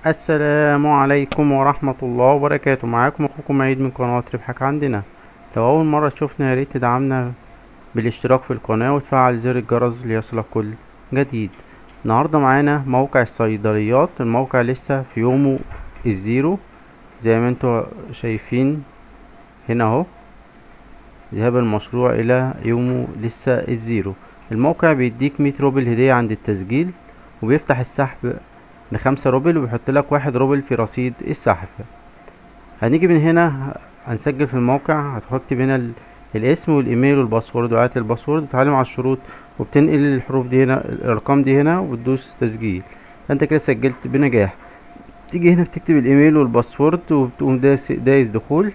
السلام عليكم ورحمة الله وبركاته معاكم اخوكم عيد من قناة ربحك عندنا لو اول مرة تشوفنا ياريت تدعمنا بالاشتراك في القناة وتفعل زر الجرس ليصلك كل جديد النهاردة معانا موقع الصيدليات الموقع لسه في يومه الزيرو زي ما انتوا شايفين هنا اهو ذهاب المشروع الى يومه لسه الزيرو الموقع بيديك مية روبل هدية عند التسجيل وبيفتح السحب بخمسة روبل وبيحط لك واحد روبل في رصيد السحب هنيجي من هنا هنسجل في الموقع هتحط هنا ال- الاسم والايميل والباسورد وعادة الباسورد وتعلم على الشروط وبتنقل الحروف دي هنا الارقام دي هنا وتدوس تسجيل انت كده سجلت بنجاح تيجي هنا بتكتب الايميل والباسورد وبتقوم دايس دايس دخول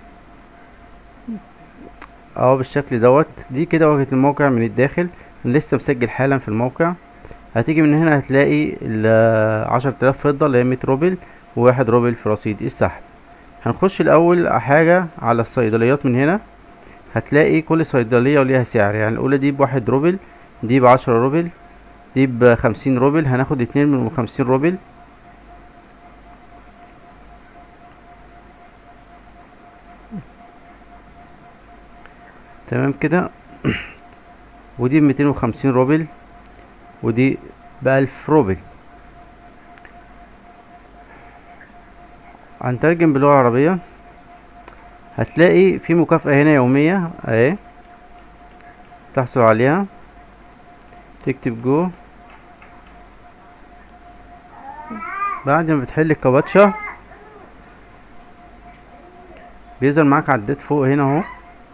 اهو بالشكل دوت دي كده واجهة الموقع من الداخل أنا لسه مسجل حالا في الموقع هتيجي من هنا هتلاقي ال عشرة آلاف فضة اللي هي مية روبل وواحد روبل في رصيد السحب هنخش الأول حاجة على الصيدليات من هنا هتلاقي كل صيدلية وليها سعر يعني الأولى دي بواحد روبل دي بعشرة روبل دي بخمسين روبل هناخد اتنين من خمسين روبل تمام كده ودي بميتين وخمسين روبل ودي بألف روبل هنترجم باللغة العربية هتلاقي في مكافأة هنا يومية اهي تحصل عليها تكتب جو بعد ما بتحل الكابتشا بيظهر معاك عداد فوق هنا اهو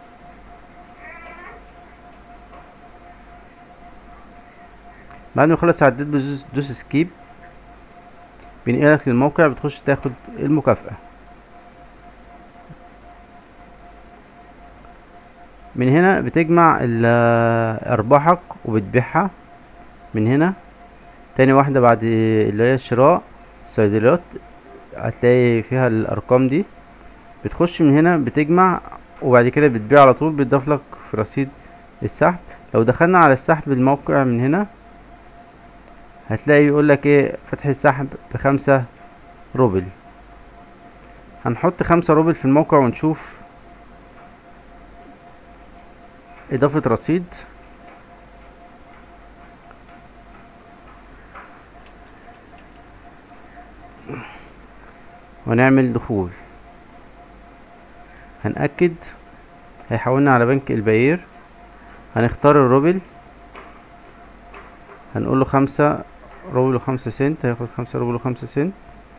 بعد ما يخلص عداد بتدوس سكيب بينقلك للموقع بتخش تاخد المكافأة من هنا بتجمع ال- أرباحك وبتبيعها من هنا تاني واحدة بعد اللي هي الشراء صيدليات هتلاقي فيها الأرقام دي بتخش من هنا بتجمع وبعد كده بتبيع على طول بيضاف لك في رصيد السحب لو دخلنا على السحب الموقع من هنا هتلاقي يقول لك ايه فتح السحب بخمسة روبل هنحط خمسة روبل في الموقع ونشوف اضافة رصيد ونعمل دخول هنأكد هيحولنا على بنك الباير هنختار الروبل هنقول له خمسة روبل وخمسة سنت هياخد خمسة روبل وخمسة سنت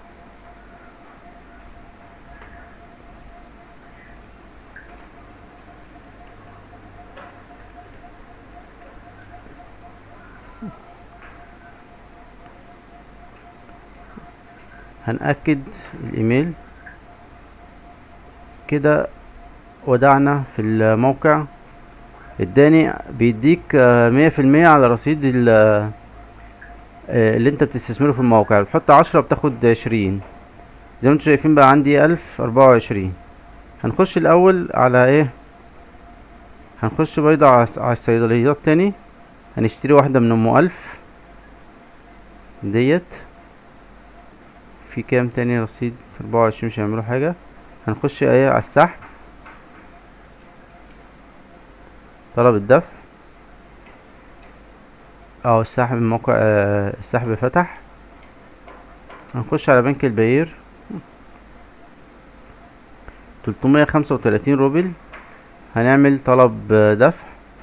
هنأكد الإيميل كده ودعنا في الموقع اداني بيديك مية في المية على رصيد ال- آه، اللي انت بتستثمره في الموقع بتحط عشرة بتاخد عشرين زي ما انتوا شايفين بقى عندي ألف أربعة وعشرين هنخش الأول على ايه هنخش بيضة على الس- على الصيدليات تاني هنشتري واحدة من أم ألف ديت في كام تاني رصيد أربعة وعشرين مش هيعملوا حاجة هنخش ايه على السحب طلب الدفع اه السحب الموقع آه السحب فتح هنخش على بنك الباير تلتمية خمسة وتلاتين روبل هنعمل طلب آه، دفع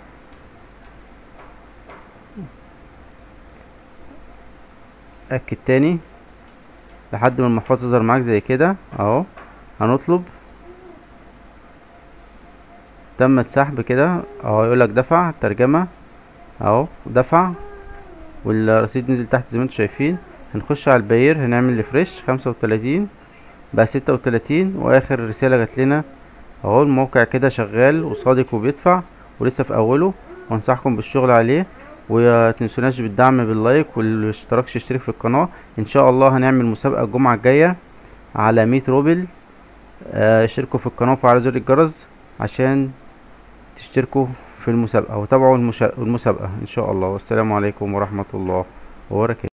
أكد تاني لحد ما المحفظة تظهر معاك زي كده اهو هنطلب تم السحب كده اهو يقولك دفع ترجمة اهو دفع والرصيد نزل تحت زي ما انتوا شايفين هنخش على الباير هنعمل ريفرش خمسة وتلاتين بقى ستة وتلاتين واخر رسالة جات لنا اهو الموقع كده شغال وصادق وبيدفع ولسه في اوله وانصحكم بالشغل عليه ومتنسوناش بالدعم باللايك والاشتراك يشترك في القناة ان شاء الله هنعمل مسابقة الجمعة الجاية على مية روبل آه، اشتركوا في القناة وفعلوا زر الجرس عشان تشتركوا في المسابقة وتابعوا المشا- المسابقة ان شاء الله والسلام عليكم ورحمة الله وبركاته